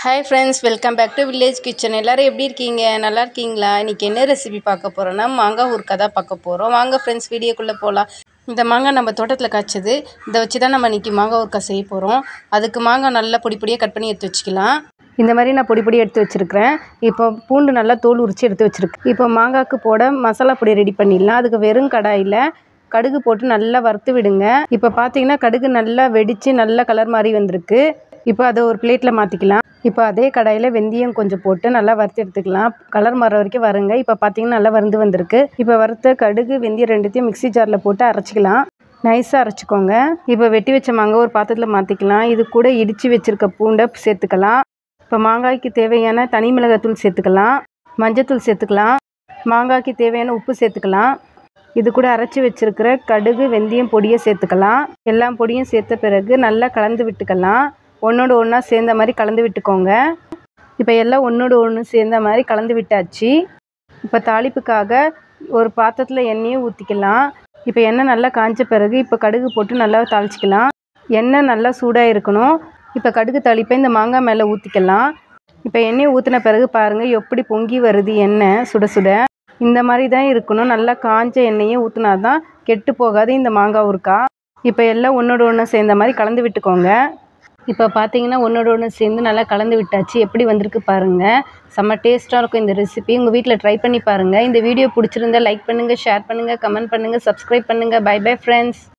hi friends welcome back to village kitchen எல்லோரும் எப்படி இருக்கீங்க நல்லா இருக்கீங்களா இன்றைக்கி என்ன ரெசிபி பார்க்க போகிறோன்னா மாங்காய் ஊறுக்காய் தான் பார்க்க போகிறோம் வாங்க ஃப்ரெண்ட்ஸ் வீடியோக்குள்ளே போகலாம் இந்த மாங்காய் நம்ம தோட்டத்தில் காய்ச்சது இதை வச்சு தான் நம்ம இன்றைக்கி மாங்காய் ஊறுக்காய் செய்ய போகிறோம் அதுக்கு மாங்காய் நல்லா பொடி பொடியாக கட் பண்ணி எடுத்து வச்சுக்கலாம் இந்த மாதிரி நான் பொடி பொடி எடுத்து வச்சுருக்கிறேன் இப்போ பூண்டு நல்லா தோல் உரித்து எடுத்து வச்சுருக்கேன் இப்போ மாங்காய்க்கு போட மசாலா பொடி ரெடி பண்ணிடலாம் அதுக்கு வெறும் கடாயில் கடுகு போட்டு நல்லா வறுத்து விடுங்க இப்போ பார்த்தீங்கன்னா கடுகு நல்லா வெடித்து நல்ல கலர் மாதிரி வந்திருக்கு இப்போ அதை ஒரு பிளேட்டில் மாற்றிக்கலாம் இப்போ அதே கடாயில் வெந்தயம் கொஞ்சம் போட்டு நல்லா வறுத்து எடுத்துக்கலாம் கலர் மாற வரைக்கும் வருங்க இப்போ பார்த்தீங்கன்னா நல்லா வறுந்து வந்திருக்கு இப்போ வறுத்த கடுகு வெந்தயம் ரெண்டுத்தையும் மிக்ஸி ஜாரில் போட்டு அரைச்சிக்கலாம் நைஸாக அரைச்சிக்கோங்க இப்போ வெட்டி வச்ச மாங்காய் ஒரு பாத்திரத்தில் மாற்றிக்கலாம் இது கூட இடித்து வச்சுருக்க பூண்டை சேர்த்துக்கலாம் இப்போ மாங்காய்க்கு தேவையான தனி மிளகாத்தூள் சேர்த்துக்கலாம் மஞ்சத்தூள் சேர்த்துக்கலாம் மாங்காய்க்கு தேவையான உப்பு சேர்த்துக்கலாம் இது கூட அரைச்சி வச்சுருக்கிற கடுகு வெந்தயம் பொடியை சேர்த்துக்கலாம் எல்லா பொடியும் சேர்த்த பிறகு நல்லா கலந்து விட்டுக்கலாம் ஒன்றோடு ஒன்றா சேர்ந்த மாதிரி கலந்து விட்டுக்கோங்க இப்போ எல்லாம் ஒன்றோடு ஒன்று சேர்ந்த மாதிரி கலந்து விட்டாச்சு இப்போ தாளிப்புக்காக ஒரு பாத்திரத்தில் எண்ணெயை ஊற்றிக்கலாம் இப்போ எண்ணெய் நல்லா காஞ்ச பிறகு இப்போ கடுகு போட்டு நல்லா தாளிச்சிக்கலாம் எண்ணெய் நல்லா சூடாக இருக்கணும் இப்போ கடுகு தாளிப்பை இந்த மாங்காய் மேலே ஊற்றிக்கலாம் இப்போ எண்ணெயை ஊற்றின பிறகு பாருங்கள் எப்படி பொங்கி வருது எண்ணெய் சுட சுட இந்த மாதிரி தான் இருக்கணும் நல்லா காஞ்ச எண்ணெயை ஊற்றினா தான் கெட்டு போகாது இந்த மாங்காய் ஊறுக்காய் இப்போ எல்லாம் ஒன்றோட ஒன்று சேர்ந்த மாதிரி கலந்து விட்டுக்கோங்க இப்போ பார்த்தீங்கன்னா ஒன்றோட ஒன்று சேர்ந்து நல்லா கலந்து விட்டாச்சு எப்படி வந்திருக்கு பாருங்கள் செம்ம டேஸ்ட்டாக இருக்கும் இந்த ரெசிபி உங்கள் வீட்டில் ட்ரை பண்ணி பாருங்கள் இந்த வீடியோ பிடிச்சிருந்தா லைக் பண்ணுங்கள் ஷேர் பண்ணுங்கள் கமெண்ட் பண்ணுங்கள் சப்ஸ்கிரைப் பண்ணுங்கள் பை பை ஃப்ரெண்ட்ஸ்